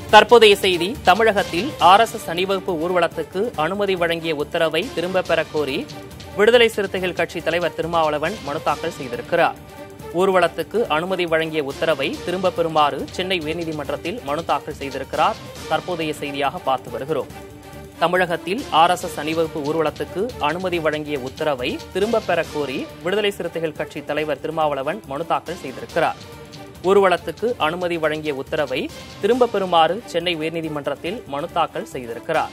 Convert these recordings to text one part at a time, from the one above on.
தற்போதைய செய்தி தமிழகத்தில் ஆர்எஸ்எஸ் அணிவகுப்பு ஊர்வலத்துக்கு அனுமதி வழங்கிய உத்தரவை திரும்பப் பெறக் கோரி விடுதலை சிறுத்தைகள் கட்சி தலைவர் திருமாவளவன் மனு தாக்கல் செய்திருக்கிறார் ஊர்வலத்துக்கு அனுமதி வழங்கிய உத்தரவை திரும்பப் பெறுமாறு சென்னை உயர்நீதிமன்றத்தில் மனு தாக்கல் செய்திருக்கிறார் தற்போதைய செய்தியாக பார்த்து வருகிறோம் தமிழகத்தில் ஆர்எஸ்எஸ் அணிவகுப்பு ஊர்வலத்துக்கு அனுமதி வழங்கிய உத்தரவை திரும்பப் பெறக் கோரி விடுதலை சிறுத்தைகள் கட்சி தலைவர் திருமாவளவன் மனு தாக்கல் செய்திருக்கிறார் ஊர்வலத்துக்கு அனுமதி வழங்கிய உத்தரவை திரும்பப் பெறுமாறு சென்னை உயர்நீதிமன்றத்தில் மனு தாக்கல் செய்திருக்கிறார்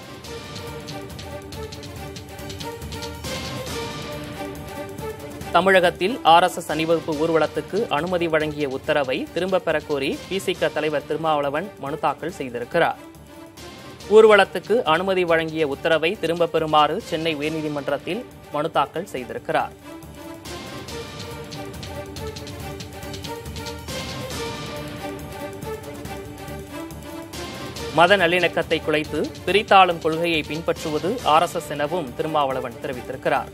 தமிழகத்தில் ஆர்எஸ்எஸ் அணிவகுப்பு ஊர்வலத்துக்கு அனுமதி வழங்கிய உத்தரவை திரும்பப் பெறக் கோரி பிசிக தலைவர் திருமாவளவன் மனு தாக்கல் செய்திருக்கிறார் ஊர்வலத்துக்கு அனுமதி வழங்கிய உத்தரவை திரும்பப் பெறுமாறு சென்னை உயர்நீதிமன்றத்தில் மனு தாக்கல் செய்திருக்கிறார் மத நல்லிணக்கத்தை குலைத்து பிரித்தாளும் கொள்கையை பின்பற்றுவது ஆர்எஸ்எஸ் எனவும் திருமாவளவன் தெரிவித்திருக்கிறார்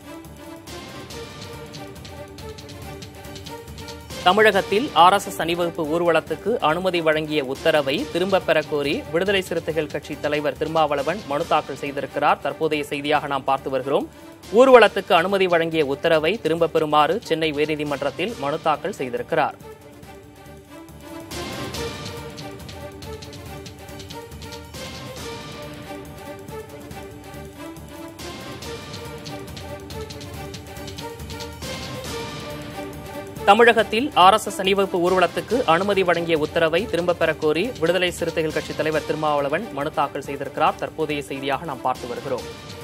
தமிழகத்தில் ஆர்எஸ்எஸ் அணிவகுப்பு ஊர்வலத்துக்கு அனுமதி வழங்கிய உத்தரவை திரும்பப் பெறக் கோரி விடுதலை சிறுத்தைகள் கட்சி தலைவர் திருமாவளவன் மனு தாக்கல் செய்திருக்கிறார் தற்போதைய செய்தியாக நாம் பார்த்து வருகிறோம் ஊர்வலத்துக்கு அனுமதி வழங்கிய உத்தரவை திரும்பப் பெறுமாறு சென்னை உயர்நீதிமன்றத்தில் மனு தாக்கல் செய்திருக்கிறார் தமிழகத்தில் ஆர்எஸ்எஸ் அணிவகுப்பு ஊர்வலத்துக்கு அனுமதி வழங்கிய உத்தரவை திரும்பப் பெறக் கோரி விடுதலை சிறுத்தைகள் கட்சி தலைவர் திருமாவளவன் மனு தாக்கல் செய்திருக்கிறார் தற்போதைய செய்தியாக நாம் பார்த்து வருகிறோம்